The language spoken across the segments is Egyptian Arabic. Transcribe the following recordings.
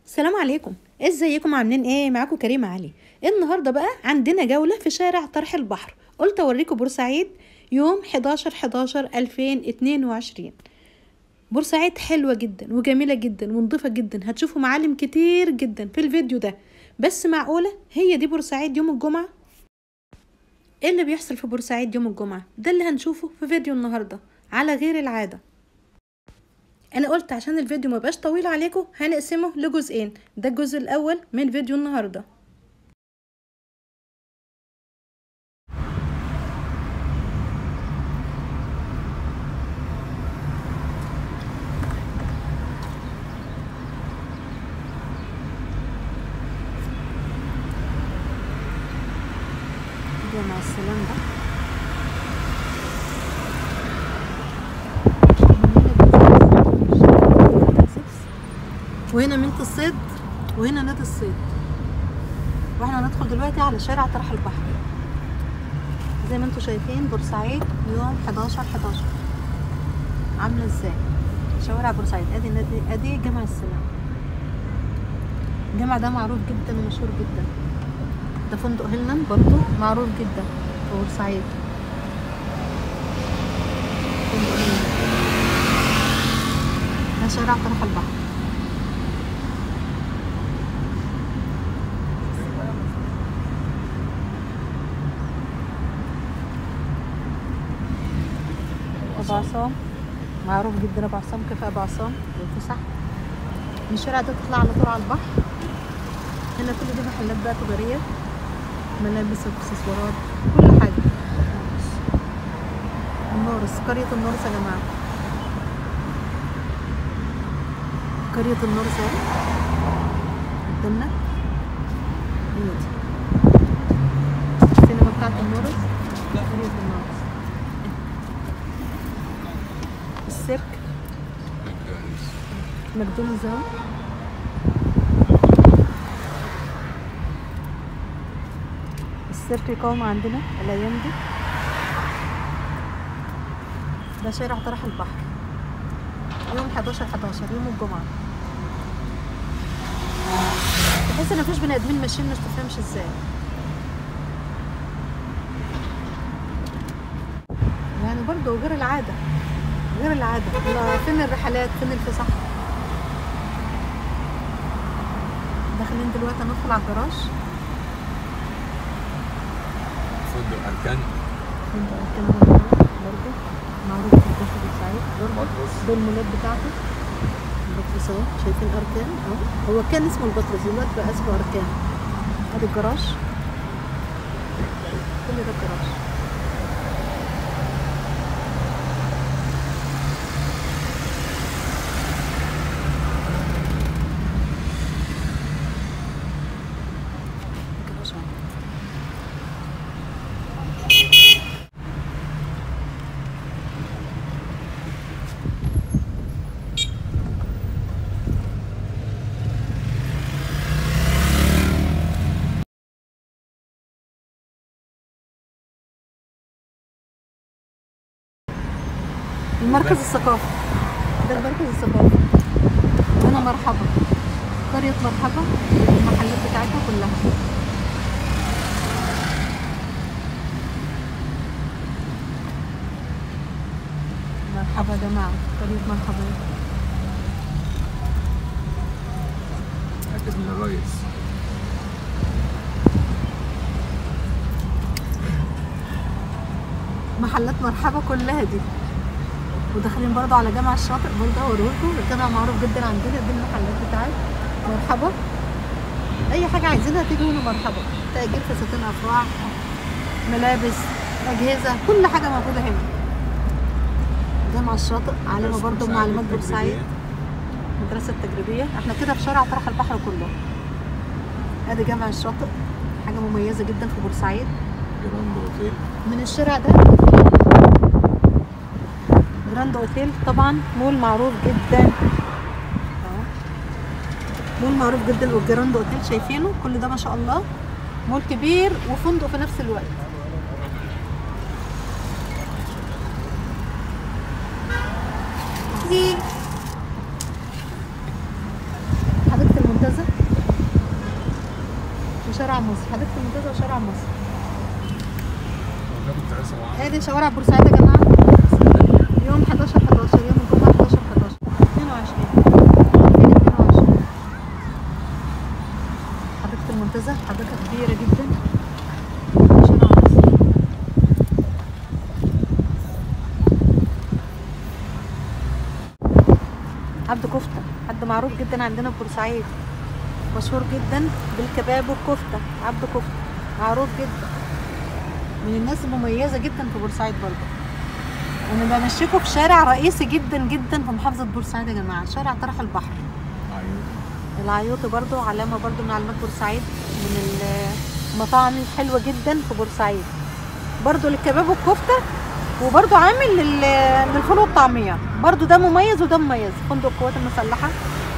السلام عليكم ازيكم عاملين ايه معاكم كريمه علي النهارده بقى عندنا جوله في شارع طرح البحر قلت اوريكم بورسعيد يوم 11 11 2022 بورسعيد حلوه جدا وجميله جدا ونظيفه جدا هتشوفوا معالم كتير جدا في الفيديو ده بس معقوله هي دي بورسعيد يوم الجمعه ايه اللي بيحصل في بورسعيد يوم الجمعه ده اللي هنشوفه في فيديو النهارده على غير العاده انا قلت عشان الفيديو ما بقاش طويل عليكم هنقسمه لجزئين ده الجزء الاول من فيديو النهارده مع السلام ده وهنا منت الصيد وهنا نادي الصيد واحنا هندخل دلوقتي على شارع طرح البحر زي ما انتم شايفين بورسعيد يوم 11 11 عامله ازاي شوارع بورسعيد ادي نادي ادي جامع السلام الجامع ده معروف جدا ومشهور جدا ده فندق هيلنان برضو معروف جدا في بورسعيد فندق هيلنان ده شارع طرح البحر ابو عصام معروف جدا ابو عصام كيف ابو عصام والفسح من الشارع ده تطلع على طول على البحر هنا كل دي محلات بقى تجارية ملابس واكسسوارات كل حاجة النورس قرية النورس يا جماعة قرية النورس اهي قدامنا هي دي السينما بتاعت النورس قرية النورس السيرك ماكدونالدز اهو السيرك يقاوم عندنا الايام دي ده شارع طرح البحر يوم 11 11 يوم الجمعة تحس ان مفيش بني ادمين ماشيين مش تفهمش ازاي يعني برضه غير العادة غير العادة لا فين الرحلات فين الفسح داخلين دلوقتي ندخل على الجراج فندق أركان فندق أركان برضه معروف جدا في بورسعيد برضه مطرس ده المولات بتاعته البطرس اهو شايفين اركان اهو هو كان اسمه البطرس دلوقتي بقى اسمه اركان ادي الجراج كل ده الجراج الجراج اهو. المركز الثقافي ده المركز الثقافي هنا مرحبا قرية مرحبا المحلات بتاعتها كلها مرحبا يا جماعة قرية مرحبا مركز من الريس محلات مرحبا كلها دي وداخلين برضه على جامع الشاطئ برضه اوريكم الجامع معروف جدا عندنا دي المحلات بتاعت مرحبا اي حاجه عايزينها تيجي هنا مرحبا تأجير فساتين افراح ملابس اجهزه كل حاجه موجوده هنا جامع الشاطئ علامه برضه من علامات بورسعيد المدرسه التجريبيه احنا كده في شارع طرح البحر كله ادي جامع الشاطئ حاجه مميزه جدا في بورسعيد جراند اوتيل من الشارع ده جراند اوتيل طبعا مول معروف جدا اهو مول معروف جدا والجراند اوتيل شايفينه كل ده ما شاء الله مول كبير وفندق في نفس الوقت حديقة المنتزه وشارع مصر حديقة المنتزه وشارع مصر وجابوا الدراسة وعملوا ادي شوارع بورسعيد يا جماعة يوم 11 11 يوم الجمعة 11 11 22 22 حديقة المنتزه حديقة كبيرة جدا شارع مصر عبد كفتة حد معروف جدا عندنا في بورسعيد مشهور جدا بالكباب والكفتة عبد كفتة معروف جدا من الناس المميزة جدا في بورسعيد برضه انا بمشيكوا في شارع رئيسي جدا جدا في محافظة بورسعيد يا جماعة شارع طرح البحر أيوة العيوطي برضو علامة برضو من علامات بورسعيد من المطاعم الحلوة جدا في بورسعيد برضو للكباب والكفتة وبرضو عامل لل- للفول والطعمية برضو ده مميز وده مميز فندق القوات المسلحة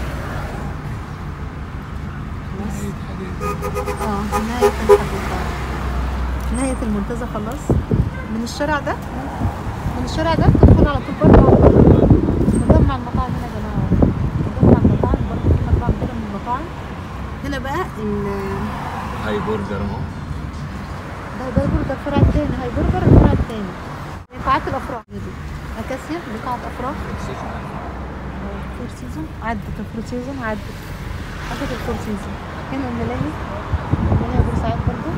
بس نهاية حديث اه نهاية الحديث نهاية المنتزه خلاص من الشارع ده من الشارع ده تدخل على طول برضه مجمع المطاعم هنا يا جماعة مجمع المطاعم برضه في مطاعم كده من المطاعم هنا بقى ال- هاي برجر اهو ده ده برجر الفرع التاني هاي برجر الفرع التاني قاعات الافراح دي اكاسيا دي قاعة افراح فور سيزون عدت الفور سيزون عدت عدت الفور سيزون هنا الملاهي الملاهي بورسعيد برضه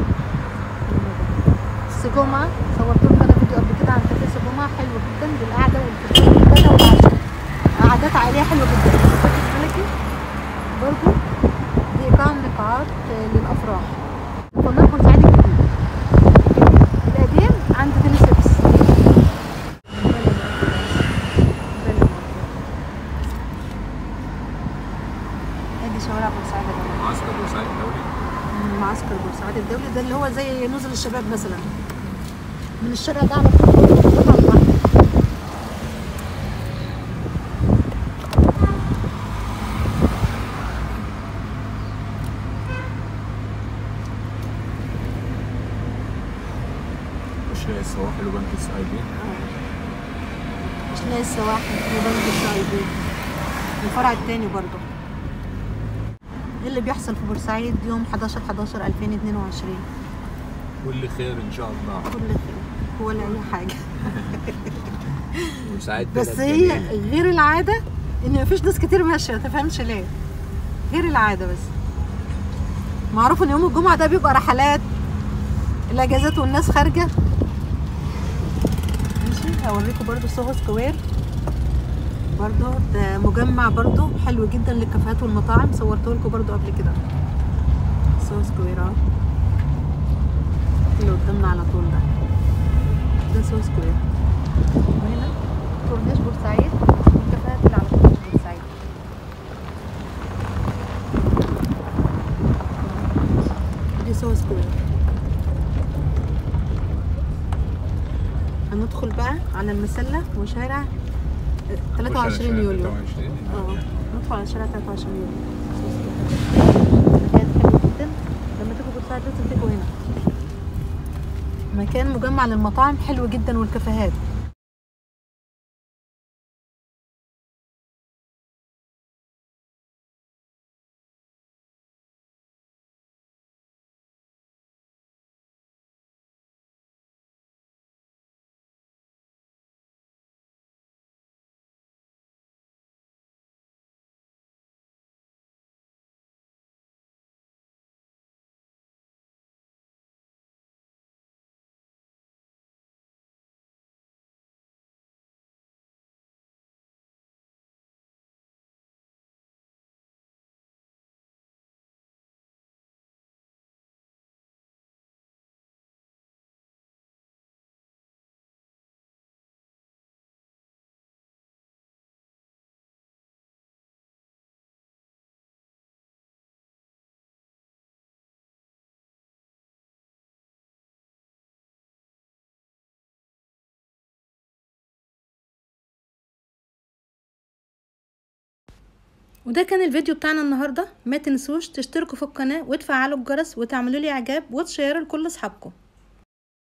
سجومة صورت لكم انا فيديو قبل كده عن كافيه سجومة حلو جدا بالقعدة والفطار والغدا والعشاء قعدات عائلية حلوة جدا الفاكهة الملكي برضه دي قاعة من القاعات آه، للأفراح فندق بورسعيد الجديد القديم عند ديلي سيبس ادي شوارع بورسعيد يا جماعة معسكر بورسعيد الدولي من معسكر بورسعيد الدولي ده اللي هو زي نزل الشباب مثلا من الشارع ده على طول قطع البحر مش لاقي السواحل وبنك السعيدين مش لاقي السواحل وبنك السعيدين الفرع التاني برضه ايه اللي بيحصل في بورسعيد يوم 11 11 2022 كل خير ان شاء الله كل خير ولا اي حاجه بورسعيد بس بلد هي جميل. غير العاده ان مفيش ناس كتير ماشيه ما تفهمش ليه غير العاده بس معروف ان يوم الجمعه ده بيبقى رحلات الاجازات والناس خارجه ماشي هوريكم برضو سوهو سكوير برضو ده مجمع برضو حلو جدا للكافيهات والمطاعم صورته لكم برضو قبل كده سوهو سكوير اهو اللي قدامنا على طول ده ده سوهو سكوير وهنا كورنيش بورسعيد والكافيهات اللي على كورنيش بورسعيد دي سوهو سكوير هندخل بقى على المسلة وشارع 23 يوليو 23 اه ندخل على شارع 23 يوليو مكان حلو جدا لما تيجوا بورسعيد لازم تيجوا هنا مكان مجمع للمطاعم حلو جدا والكافيهات وده كان الفيديو بتاعنا النهارده ما تنسوش تشتركوا في القناه وتفعلوا الجرس وتعملوا لي اعجاب وتشيروا لكل اصحابكم